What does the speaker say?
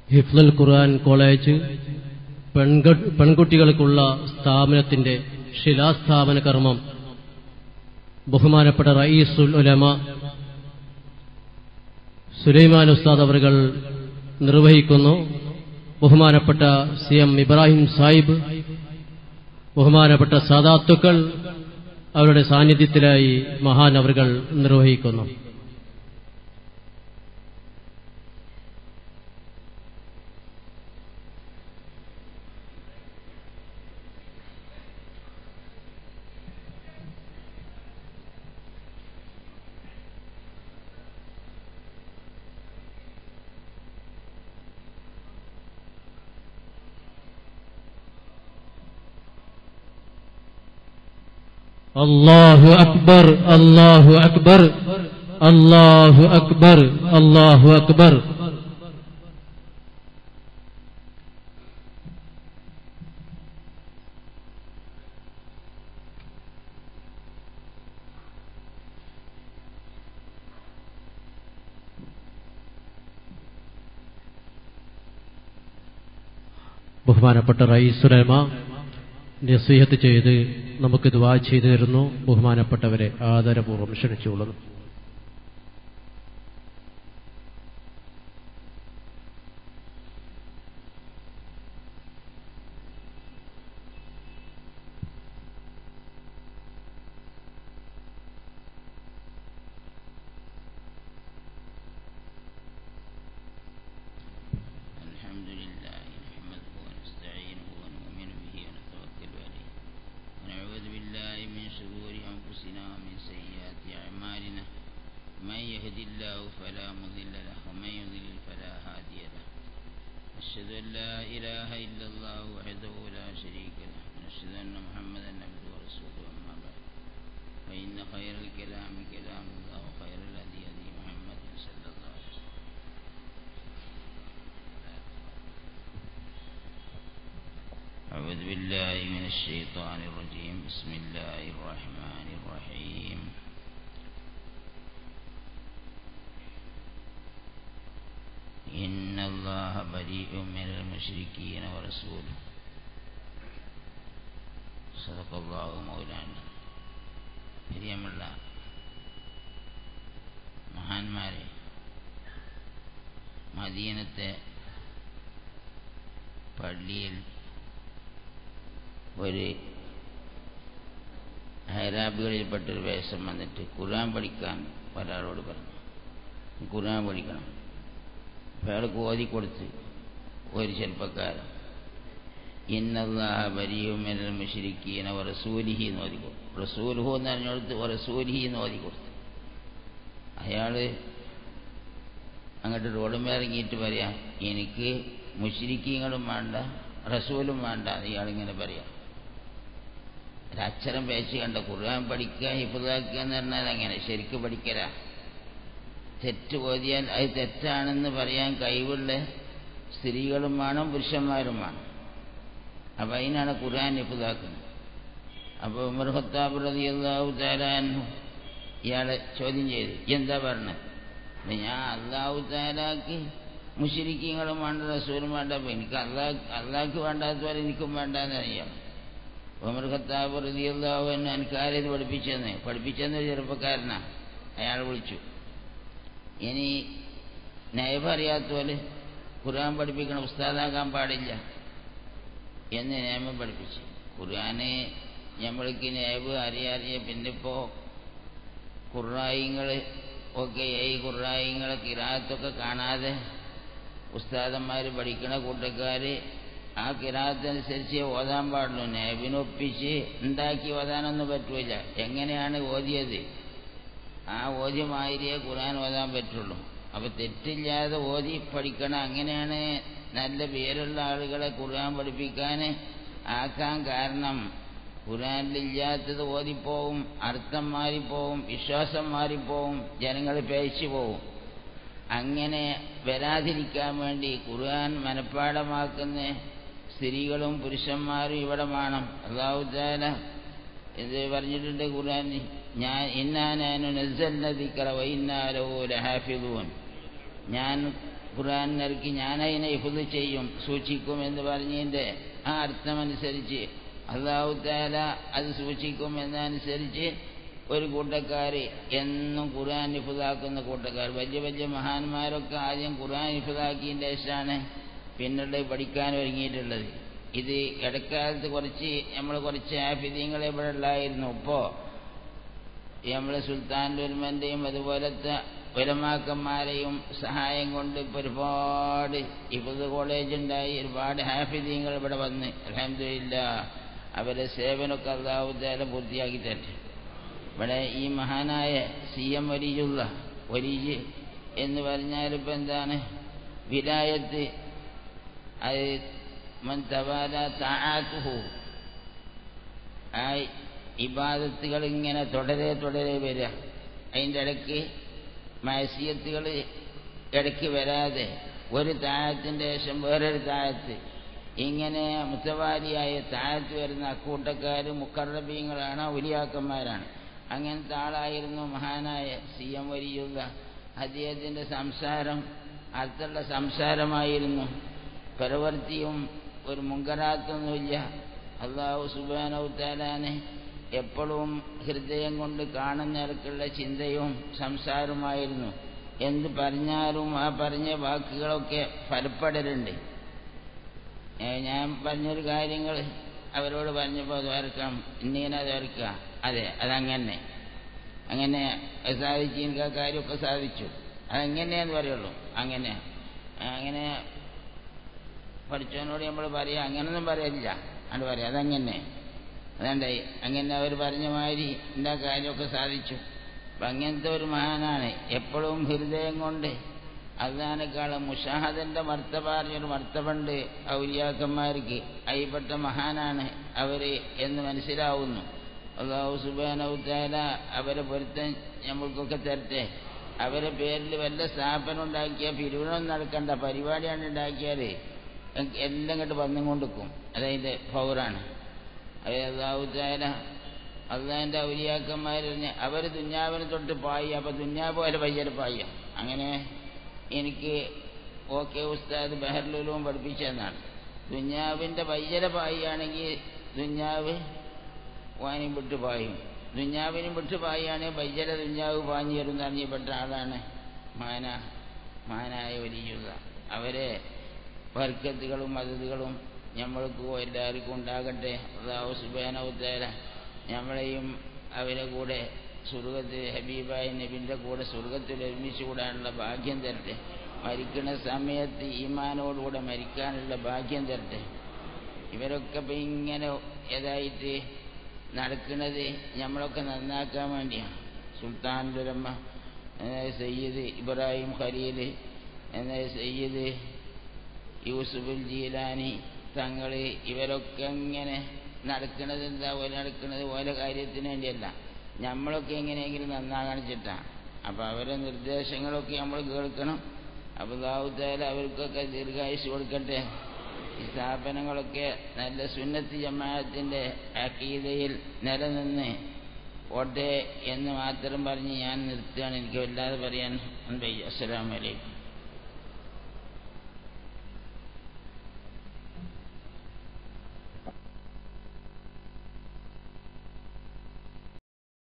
ഹിഫ്ലുൽ ഖുർആൻ college പെൺക- പെൺകുട്ടികൾക്കുള്ള സ്ഥാപനത്തിന്റെ ശിലാസ്ഥാപന കർമ്മം ബഹുമാനപ്പെട്ട റയീസുൽ ഉലമ സുലൈമാൻ ഉസ്താദ് അവർ നിർവഹിക്കുന്നു ബഹുമാനപ്പെട്ട സി എം ഇബ്രാഹിം സാഹിബ് ബഹുമാനപ്പെട്ട സാദാത്തുക്കൾ അവരുടെ സാന്നിധ്യത്തിലായി മഹാൻ അവർ നിർവഹിക്കുന്നു അല്ലാഹു അക്ബർ അല്ലാഹു അക്ബർ അല്ലാഹു അക്ബർ അല്ലാഹു അക്ബർ ബഹുമാനപ്പെട്ട റയീസുലമ നസീഹത്ത് ചെയ്ത് നമുക്ക് ദുവാ ചെയ്തു തരുന്നു ബഹുമാനപ്പെട്ടവരെ ആദരപൂർവ്വം ക്ഷണിച്ചുകൊള്ളുന്നു الحمد لله نحمده ونستعينه ونؤمن به ونتوكل عليه ونعوذ بالله من شرور أنفسنا ومن سيئات أعمالنا من يهد الله فلا مضل له ومن يضلل فلا هادي له أشهد أن لا إله إلا الله وحده لا شريك له ونشهد أن محمدا عبده ورسوله أما بعد فإن خير الكلام كلام الله وخير الهدي هدي محمد صلى الله عليه وسلم أعوذ بالله من الشيطان الرجيم بسم الله الرحمن الرحيم إن الله بريء من المشركين ورسوله صدق الله مولانا പ്രിയമുള്ള മഹാന്മാരെ മദീനത്തെ പള്ളിയിൽ ഒരു ഹൈറാബികളിൽപ്പെട്ടൊരു വേഷം വന്നിട്ട് ഖുർആൻ പഠിക്കാൻ ഒരാളോട് പറഞ്ഞു ഖുർആൻ പഠിക്കണം അപ്പോൾ അയാൾക്ക് ഓതി കൊടുത്ത് ഒരു ചെറുപ്പക്കാരൻ ഇന്നല്ലാഹ ബരിയുമിനൽ മുഷിരിക്കീന റസൂലിഹി എന്ന് ഓതി കൊടുത്തു റസൂലുഹു എന്ന് പറഞ്ഞെടുത്ത് റസൂലിഹി എന്ന് ഓതി കൊടുത്തു അയാൾ അങ്ങോട്ട് റോഡുമേ ഇറങ്ങിയിട്ട് പറയാം എനിക്ക് മുഷിരിക്കീങ്ങളും വേണ്ട റസൂലും വേണ്ട എന്ന് ഇയാളിങ്ങനെ പറയാം ഒരക്ഷരം പേച്ച് കണ്ട ഖുർആൻ പഠിക്കുക ഹിഫുദാക്കുക എന്ന് പറഞ്ഞാൽ അങ്ങനെ ശരിക്ക് പഠിക്കല തെറ്റ് ഓതിയാൽ അത് തെറ്റാണെന്ന് പറയാൻ കഴിവുള്ള സ്ത്രീകളും വേണം പുരുഷന്മാരും വേണം അപ്പം അതിനാണ് ഖുർആൻ ഹിഫുദാക്കുന്നത് അപ്പോൾ ഉമർ ഖത്താബ് റളിയല്ലാഹു തആല അൻഹു ഇയാളെ ചോദ്യം ചെയ്തു എന്താ പറഞ്ഞത് അപ്പൊ ഞാൻ അള്ളാഹു താലാക്ക് മുഷിരിക്കങ്ങളും വേണ്ട റസൂലും വേണ്ട അപ്പൊ എനിക്ക് അള്ളാഹ് അള്ളാഹ്ക്ക് വേണ്ടാത്ത പോലെ എനിക്കും വേണ്ടാന്ന് അറിയാം ഉമർ ഖത്താബ് റളിയല്ലാഹു അൻഹു എനിക്ക് ആരേത് പഠിപ്പിച്ചെന്ന് പഠിപ്പിച്ചെന്ന് ഒരു ചെറുപ്പക്കാരനാ അയാൾ വിളിച്ചു ഇനി നയബ് അറിയാത്ത പോലെ ഖുർആൻ പഠിപ്പിക്കണം ഉസ്താദാകാൻ പാടില്ല എന്ന് നിയമം പഠിപ്പിച്ചു ഖുർആന് നമ്മൾക്ക് നയബ് അറിയാറിയ പിന്നിപ്പോ ഖുറായിങ്ങൾ ഒക്കെ ഈ ഖുറായിങ്ങളെ കിരാത്തൊക്കെ കാണാതെ ഉസ്താദന്മാർ പഠിക്കണ കൂട്ടക്കാർ ആ കിരാത്തനുസരിച്ച് ഓതാൻ പാടുള്ളൂ നബിനൊപ്പിച്ച് ഉണ്ടാക്കി ഓതാനൊന്നും പറ്റൂല എങ്ങനെയാണ് ഓതിയത് ആ ഓദ്യമായിരിയെ ഖുർആൻ ഓതാൻ പറ്റുള്ളൂ അപ്പൊ തെറ്റില്ലാതെ ഓതി പഠിക്കണം അങ്ങനെയാണ് നല്ല പേരുള്ള ആളുകളെ ഖുർആൻ പഠിപ്പിക്കാൻ ആക്കാൻ കാരണം ഖുർആനിലില്ലാത്തത് ഓതിപ്പോവും അർത്ഥം മാറിപ്പോവും വിശ്വാസം മാറിപ്പോവും ജനങ്ങൾ പേച്ചു പോവും അങ്ങനെ വരാതിരിക്കാൻ വേണ്ടി ഖുർആൻ മനഃപ്പാടമാക്കുന്ന സ്ത്രീകളും പുരുഷന്മാരും ഇവിടെ വേണം അള്ളാഹുദാല ഇത് പറഞ്ഞിട്ടുണ്ട് ഖുർആൻ ഞാൻ ഇന്നാനു നസൽന ദിക്ര വൈന്നാലോ ലഹാഫിദൂൻ ഞാൻ ഖുർആൻ നിറക്കി ഞാനതിനെ ഇഫുദ് ചെയ്യും സൂക്ഷിക്കും എന്ന് പറഞ്ഞതിൻ്റെ ആ അർത്ഥമനുസരിച്ച് അള്ളാഹു താല അത് സൂക്ഷിക്കും എന്നനുസരിച്ച് ഒരു കൂട്ടക്കാർ എന്നും ഖുർആൻ ഇഫുദാക്കുന്ന കൂട്ടക്കാർ വലിയ വലിയ മഹാന്മാരൊക്കെ ആദ്യം ഖുർആൻ ഇഫുദാക്കിയതിൻ്റെ ശേഷമാണ് പിന്നീട് പഠിക്കാൻ ഒരുങ്ങിയിട്ടുള്ളത് ഇത് ഇടക്കാലത്ത് കുറച്ച് നമ്മൾ കുറച്ച് ആഫിദ്യങ്ങൾ ഇവിടെ ഉള്ളായിരുന്നു ഇപ്പോൾ നമ്മൾ സുൽത്താൻ ഉൽമൻ്റെയും അതുപോലത്തെ ഉലമാക്കന്മാരെയും സഹായം കൊണ്ട് ഇപ്പോൾ ഒരുപാട് ഇപ്പത് കോളേജ് ഉണ്ടായി ഒരുപാട് ഹാഫിദ്യങ്ങൾ ഇവിടെ വന്ന് അലഹമില്ല അവരെ സേവനമൊക്കെ അള്ളാഹുദ്ദാല പൂർത്തിയാക്കി തരട്ടെ ഇവിടെ ഈ മഹാനായ സി എം ഒലിയുള്ള ഒലിജ് എന്ന് പറഞ്ഞാൽ ഇപ്പം എന്താണ് വിലായത്ത് അത് മന്തവാല താഴാത്തുഹു ആ ഇബാദത്തുകൾ ഇങ്ങനെ തുടരെ തുടരെ വരിക അതിൻ്റെ ഇടയ്ക്ക് മാസിയത്തുകൾ ഇടയ്ക്ക് വരാതെ ഒരു താഴത്തിൻ്റെ ശേഷം വേറൊരു താഴത്ത് ഇങ്ങനെ മുത്തവാലിയായ താഴത്ത് വരുന്ന അക്കൂട്ടക്കാർ മുക്കറബീങ്ങളാണ് ഉലിയാക്കന്മാരാണ് അങ്ങനത്തെ ആളായിരുന്നു മഹാനായ സി എം വലിയുള്ള അദ്ദേഹത്തിൻ്റെ സംസാരം അർത്ഥമുള്ള സംസാരമായിരുന്നു പ്രവൃത്തിയും ഒരു മുങ്കരാത്തൊന്നുമില്ല അള്ളാഹു സുബാനൗത്താലാനെ എപ്പോഴും ഹൃദയം കൊണ്ട് കാണുന്നവർക്കുള്ള ചിന്തയും സംസാരമായിരുന്നു എന്ത് പറഞ്ഞാലും ആ പറഞ്ഞ വാക്കുകളൊക്കെ ഫലപ്പെടലുണ്ട് ഞാൻ പറഞ്ഞൊരു കാര്യങ്ങൾ അവരോട് പറഞ്ഞപ്പോൾ അത് വരക്കാം ഇന്നിങ്ങനെ അത് വരക്കുക അതെ അതങ്ങനെ അങ്ങനെ സാധിച്ചു എനിക്ക് ആ കാര്യമൊക്കെ സാധിച്ചു അതെങ്ങനെയാന്ന് പറയുള്ളൂ അങ്ങനെ അങ്ങനെ പഠിച്ചവനോട് നമ്മൾ പറയാം അങ്ങനൊന്നും പറയില്ല അത് പറയാം അതങ്ങനെ അതുകൊണ്ടായി അങ്ങനെ അവർ പറഞ്ഞ മാതിരി എന്താ കാര്യമൊക്കെ സാധിച്ചു അപ്പം അങ്ങനത്തെ ഒരു മഹാനാണ് എപ്പോഴും ഹൃദയം കൊണ്ട് അള്ളഹാനേക്കാളും മുഷാഹദന്റെ മർത്തബ പറഞ്ഞൊരു മർത്തബുണ്ട് ഔലിയാക്കന്മാർക്ക് അയിപ്പെട്ട മഹാനാണ് അവർ എന്ന് മനസ്സിലാവുന്നു അള്ളാഹു സുബാനൗത്താല അവരെ പൊരുത്തം നമ്മൾക്കൊക്കെ തരട്ടെ അവരെ പേരിൽ വല്ല സ്ഥാപനം ഉണ്ടാക്കിയാൽ പിരിവിനൊന്നും നടക്കണ്ട പരിപാടിയാണ് ഉണ്ടാക്കിയാൽ എല്ലാം കണ്ട് വന്നും കൊണ്ടിരിക്കും അതതിൻ്റെ പൗറാണ് അത് അള്ളാഹുത്താല അള്ളാഹിൻ്റെ ഔലിയാക്കന്മാരിഞ്ഞ് അവർ ദുഞ്ഞാവിനെ തൊട്ട് പായി അപ്പം ദുഞ്ഞാവ് പോലെ പയ്യര് പായ അങ്ങനെ എനിക്ക് ഓക്കെ ഉസ്താദ് ബഹർലുലവും പഠിപ്പിച്ചെന്നാണ് ദുഞ്ഞാവിൻ്റെ പയ്യര പായിയാണെങ്കിൽ ദുഞ്ഞാവ് വാനും വിട്ട് പായും ദുഞ്ഞാവിനും വിട്ട് പായുകയാണെങ്കിൽ പയ്യര ദുഞ്ഞാവ് പാഞ്ഞു തരുന്ന അറിഞ്ഞപ്പെട്ട ആളാണ് മാന മാനായ വലിയുള്ള അവരെ വർക്കത്തുകളും അതിഥികളും നമ്മൾക്കും എല്ലാവർക്കും ഉണ്ടാകട്ടെ അള്ളാഹു സുബാനവുത്തേല നമ്മളെയും അവരെ കൂടെ സ്വർഗത്തിൽ ഹബീബായ നബിൻ്റെ കൂടെ സ്വർഗത്തിൽ ഒരുമിച്ച് കൂടാനുള്ള ഭാഗ്യം തരട്ടെ മരിക്കുന്ന സമയത്ത് ഈമാനോടുകൂടെ മരിക്കാനുള്ള ഭാഗ്യം തരട്ടെ ഇവരൊക്കെ ഇപ്പം ഇങ്ങനെ ഏതായിട്ട് നടക്കുന്നത് നമ്മളൊക്കെ നന്നാക്കാൻ വേണ്ടിയാണ് സുൽത്താൻ്റെ ഒരമ്മ സയ്യിദ് ഇബ്രാഹിം ഖലീൽ എന്ന സയ്യിദ് യൂസുഫുൽ ജീലാനി തങ്ങൾ ഇവരൊക്കെ ഇങ്ങനെ നടക്കുന്നത് എന്താ പോലെ നടക്കുന്നത് ഓരോ കാര്യത്തിന് വേണ്ടിയല്ല നമ്മളൊക്കെ എങ്ങനെയെങ്കിലും നന്നാകാണിച്ചിട്ടാണ് അപ്പോൾ അവരെ നിർദ്ദേശങ്ങളൊക്കെ നമ്മൾ കേൾക്കണം അപ്പോൾ ദാവുദ്ദാല അവർക്കൊക്കെ ദീർഘായുസ് കൊടുക്കട്ടെ ഈ സ്ഥാപനങ്ങളൊക്കെ നല്ല സുന്നത്ത് ജമാഅത്തിൻ്റെ അക്കീതയിൽ നിലനിന്ന് ഓട്ടെ എന്ന് മാത്രം പറഞ്ഞ് ഞാൻ നിർത്തുകയാണ് എനിക്ക് വല്ലാതെ പറയാൻ വയ്യ അസ്സലാമലൈക്കും